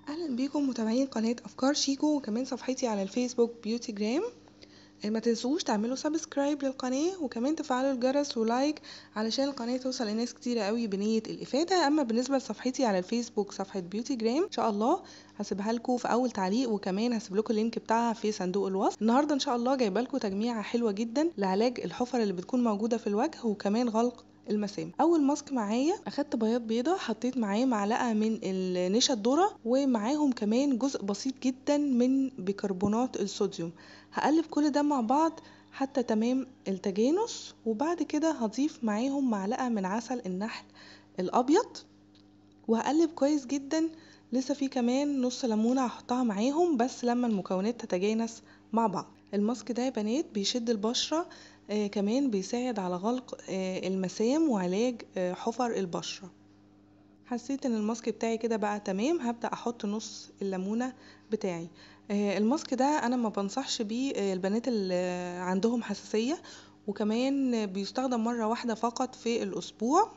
اهلا بيكم متابعين قناة افكار شيكو وكمان صفحتي على الفيسبوك بيوتي جرام آه، ما تنسوش تعملوا سبسكرايب للقناة وكمان تفعلوا الجرس ولايك علشان القناة توصل لناس كتيرة قوي بنية الافادة اما بالنسبة لصفحتي على الفيسبوك صفحة بيوتي جرام ان شاء الله هسيبها لكم في اول تعليق وكمان هسيب لكم اللينك بتاعها في صندوق الوصف النهارده ان شاء الله جايبه لكم تجميعة حلوة جدا لعلاج الحفر اللي بتكون موجودة في الوجه وكمان غلق المسام اول ماسك معايا اخدت بياض بيضه حطيت معاه معلقه من النشا الذره ومعاهم كمان جزء بسيط جدا من بيكربونات الصوديوم هقلب كل ده مع بعض حتى تمام التجانس وبعد كده هضيف معاهم معلقه من عسل النحل الابيض وهقلب كويس جدا لسه في كمان نص ليمونه هحطها معاهم بس لما المكونات تتجانس مع بعض الماسك ده يا بنات بيشد البشره آه كمان بيساعد على غلق آه المسام وعلاج آه حفر البشرة حسيت ان الماسك بتاعي كده بقى تمام هبدأ احط نص الليمونة بتاعي آه الماسك ده انا ما بنصحش بيه آه البنات اللي عندهم حساسية وكمان بيستخدم مرة واحدة فقط في الاسبوع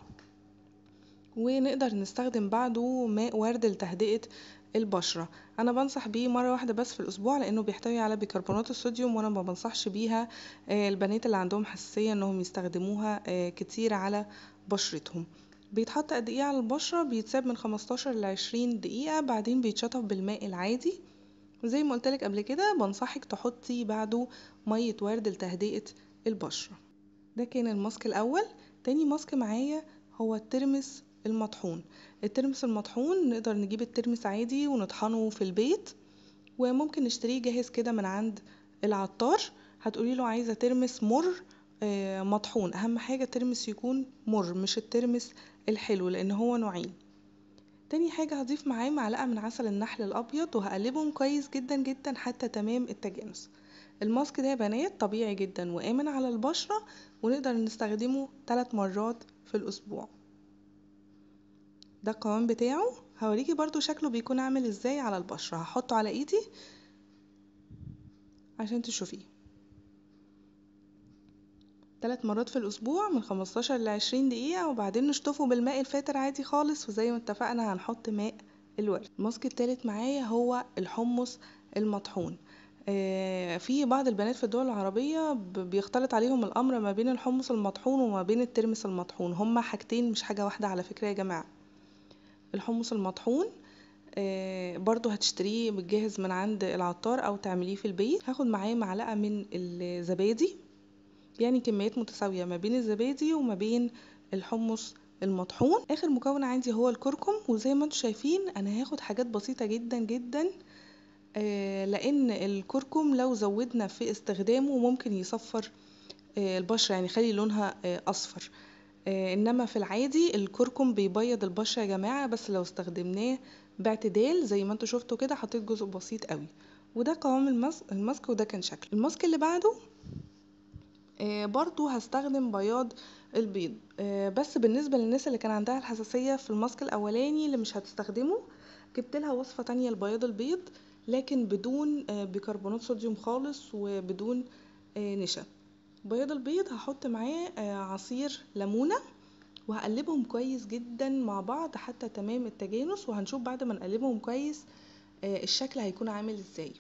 ونقدر نستخدم بعده ماء ورد لتهدئة البشرة انا بنصح بيه مرة واحدة بس في الاسبوع لانه بيحتوي على بيكربونات الصوديوم وانا ما بنصحش بيها البنات اللي عندهم حساسية انهم يستخدموها كتير على بشرتهم بيتحط قد ايه على البشرة بيتساب من 15 ل 20 دقيقة بعدين بيتشطف بالماء العادي وزي ما قلتلك قبل كده بنصحك تحطي بعده مية ورد لتهدئة البشرة ده كان الماسك الاول تاني ماسك معايا هو الترمس المطحون الترمس المطحون نقدر نجيب الترمس عادي ونطحنه في البيت وممكن نشتريه جاهز كده من عند العطار هتقولي له عايزه ترمس مر آه مطحون اهم حاجه الترمس يكون مر مش الترمس الحلو لان هو نوعين تاني حاجة هضيف معاه معلقة من عسل النحل الأبيض وهقلبهم كويس جدا جدا حتى تمام التجانس الماسك ده يا بنات طبيعي جدا وآمن على البشرة ونقدر نستخدمه ثلاث مرات في الأسبوع ده القوام بتاعه هوريكي برضو شكله بيكون عامل ازاي على البشرة هحطه على ايدي عشان تشوفيه ثلاث مرات في الاسبوع من 15 ل 20 دقيقة وبعدين نشطفه بالماء الفاتر عادي خالص وزي ما اتفقنا هنحط ماء الورد الماسك التالت معايا هو الحمص المطحون آه في بعض البنات في الدول العربية بيختلط عليهم الأمر ما بين الحمص المطحون وما بين الترمس المطحون هما حاجتين مش حاجة واحدة على فكرة يا جماعة الحمص المطحون آه برضو هتشتريه بالجاهز من عند العطار او تعمليه في البيت هاخد معاه معلقة من الزبادي يعني كميات متساوية ما بين الزبادي وما بين الحمص المطحون اخر مكون عندي هو الكركم وزي ما انتم شايفين انا هاخد حاجات بسيطة جدا جدا آه لان الكركم لو زودنا في استخدامه ممكن يصفر آه البشرة يعني يخلي لونها اصفر آه انما في العادي الكركم بيبيض البشره يا جماعه بس لو استخدمناه باعتدال زي ما انتوا شفتوا كده حطيت جزء بسيط قوي وده قوام الماسك, الماسك وده كان شكل الماسك اللي بعده آه برضو هستخدم بياض البيض آه بس بالنسبه للناس اللي كان عندها الحساسيه في الماسك الاولاني اللي مش هتستخدمه جبت لها وصفه تانية لبياض البيض لكن بدون بيكربونات صوديوم خالص وبدون نشا بياض البيض هحط معاه عصير ليمونه وهقلبهم كويس جدا مع بعض حتى تمام التجانس وهنشوف بعد ما نقلبهم كويس الشكل هيكون عامل ازاي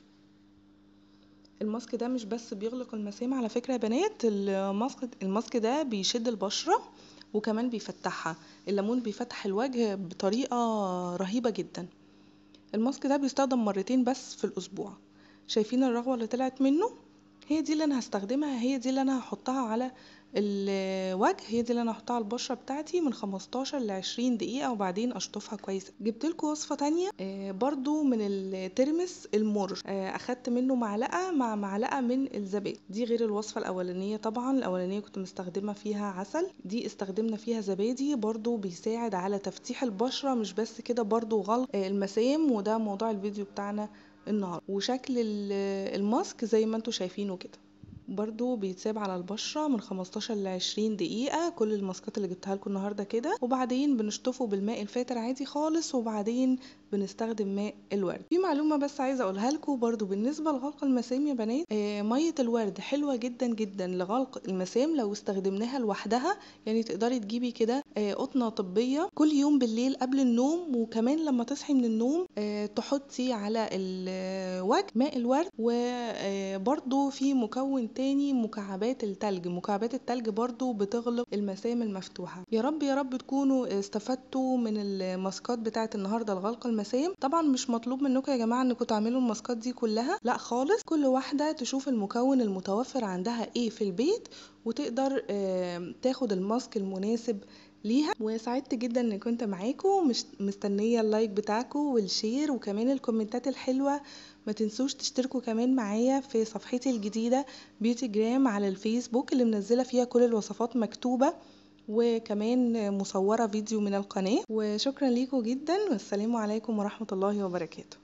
الماسك ده مش بس بيغلق المسام على فكره يا بنات الماسك الماسك ده بيشد البشره وكمان بيفتحها الليمون بيفتح الوجه بطريقه رهيبه جدا الماسك ده بيستخدم مرتين بس في الاسبوع شايفين الرغوه اللي طلعت منه هي دي اللي انا هستخدمها هي دي اللي انا هحطها على الوجه هي دي اللي انا هحطها على البشره بتاعتي من 15 ل 20 دقيقه وبعدين اشطفها كويس جبت لكم وصفه تانية آه برضو من الترمس المر آه اخدت منه معلقه مع معلقه من الزبادي دي غير الوصفه الاولانيه طبعا الاولانيه كنت مستخدمه فيها عسل دي استخدمنا فيها زبادي برضو بيساعد على تفتيح البشره مش بس كده برضو غلق آه المسام وده موضوع الفيديو بتاعنا النهارده وشكل الماسك زي ما انتم شايفينه كده برضو بيتساب على البشرة من 15 ل 20 دقيقة كل الماسكات اللي جبتها لكم النهاردة كده وبعدين بنشطفه بالماء الفاتر عادي خالص وبعدين بنستخدم ماء الورد في معلومه بس عايزه اقولها لكم برضو بالنسبه لغلق المسام يا بنات آه ميه الورد حلوه جدا جدا لغلق المسام لو استخدمناها لوحدها يعني تقدري تجيبي كده آه قطنه طبيه كل يوم بالليل قبل النوم وكمان لما تصحي من النوم آه تحطي على الوجه ماء الورد وبرضو في مكون تاني مكعبات التلج مكعبات التلج برضو بتغلق المسام المفتوحه يا رب يا رب تكونوا استفدتوا من الماسكات بتاعه النهارده لغلق المسام طبعا مش مطلوب منكم يا جماعه انكم تعملوا الماسكات دي كلها لا خالص كل واحده تشوف المكون المتوفر عندها ايه في البيت وتقدر تاخد الماسك المناسب ليها وسعدت جدا ان كنت معاكم مش مستنيه اللايك بتاعكم والشير وكمان الكومنتات الحلوه ما تنسوش تشتركوا كمان معايا في صفحتي الجديده بيوتي جرام على الفيسبوك اللي منزله فيها كل الوصفات مكتوبه وكمان مصوره فيديو من القناه وشكرا ليكم جدا والسلام عليكم ورحمه الله وبركاته